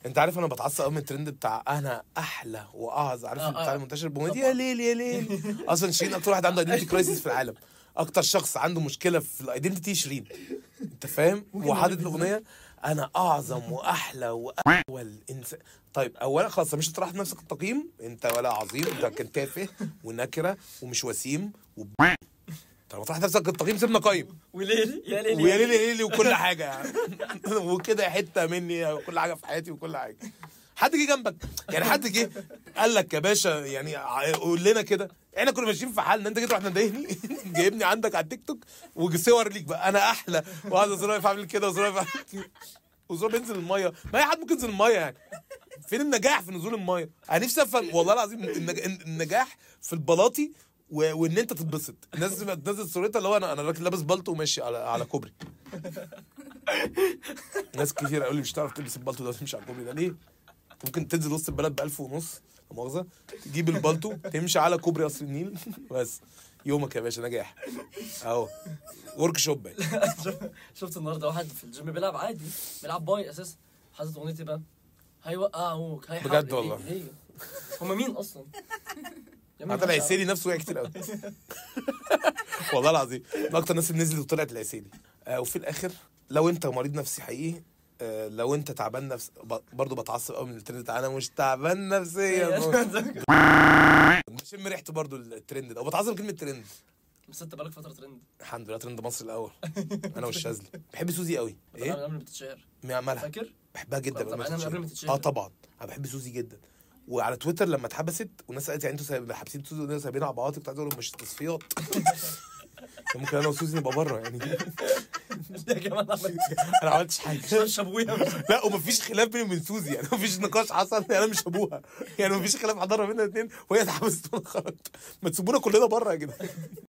انت عارف انا بتعصب قوي من الترند بتاع انا احلى واعظ عارف آه، بتاع آه. المنتشر بوميدي يا ليل يا ليل اصلا شيرين اكتر واحد عنده ايدنتي كرايسيس في العالم اكتر شخص عنده مشكله في الايدنتي شيرين انت فاهم وحاطط الاغنيه انا اعظم واحلى واول انسان طيب اولا خلاص مش هتطرح نفسك التقييم انت ولا عظيم انت كان تافه ونكره ومش وسيم و طب طرحت نفسك التقييم سيبنا قيم وليلي يا ليلي ويا ليلي يا ليلي وكل حاجه يعني وكده حته مني وكل حاجه في حياتي وكل حاجه حد جه جنبك يعني حد جه قال لك يا باشا يعني ع- قول لنا كده احنا كنا ماشيين في حالنا انت جيت رحت مضايقني جايبني عندك على التيك توك وصور ليك بقى انا احلى وهذا زراير عامل كده وزراير عامل كده وزراير بينزل الميه ما اي حد ممكن ينزل الميه يعني فين النجاح في نزول الميه انا نفسي افهم والله العظيم النج- النجاح في البلاطي و... وان انت تتبسط الناس تبقى تنزل صورتها اللي هو انا انا راجل لابس بالطو وماشي على على كوبري ناس كتير قالوا لي مش هتعرف تلبس البالطو ده وتمشي على الكوبري ده ليه؟ أنت ممكن تنزل وسط البلد ب 1000 ونص لا مؤاخذه تجيب البالطو تمشي على كوبري قصر النيل بس يومك يا باشا نجاح اهو ورك شوب شفت النهارده واحد في الجيم بيلعب عادي بيلعب باي اساسا حاطط اغنيه إيه بقى هيوقعوك هيحاول بجد والله. ليه؟ ليه؟ هم مين اصلا؟ يا ابني حتى العسيلي نفسه وقع كتير قوي والله العظيم من اكتر الناس اللي نزلت وطلعت العسيلي آه وفي الاخر لو انت مريض نفسي حقيقي آه لو انت تعبان نفس ب- برضه بتعصب قوي من الترند بتاع انا مش تعبان نفسيا بشم ريحته برضه الترند ده وبتعصب من كلمه ترند بس انت بقالك فتره ترند الحمد لله ترند مصر الاول انا والشاذلي بحب سوزي قوي ايه؟ ايه قبل ما بتتشهر مع- مالها فاكر؟ بحبها جدا طب- طب قبل ما أنا من تتشهر. قبل ما تتشهر. اه طبعا انا بحب سوزي جدا وعلى تويتر لما اتحبست والناس قالت يعني انتوا سايب- حابسين سوزي والناس سايبينها على بعض كنت عايز اقول لهم مش تصفيات ممكن انا وسوزي نبقى بره يعني يا جماعه انا عملت انا ما عملتش حاجه مش ابويا لا ومفيش خلاف بيني وبين سوزي يعني مفيش نقاش حصل انا مش ابوها يعني مفيش خلاف حضرنا بينا الاثنين وهي اتحبست وانا خرجت ما تسيبونا كلنا بره يا جدعان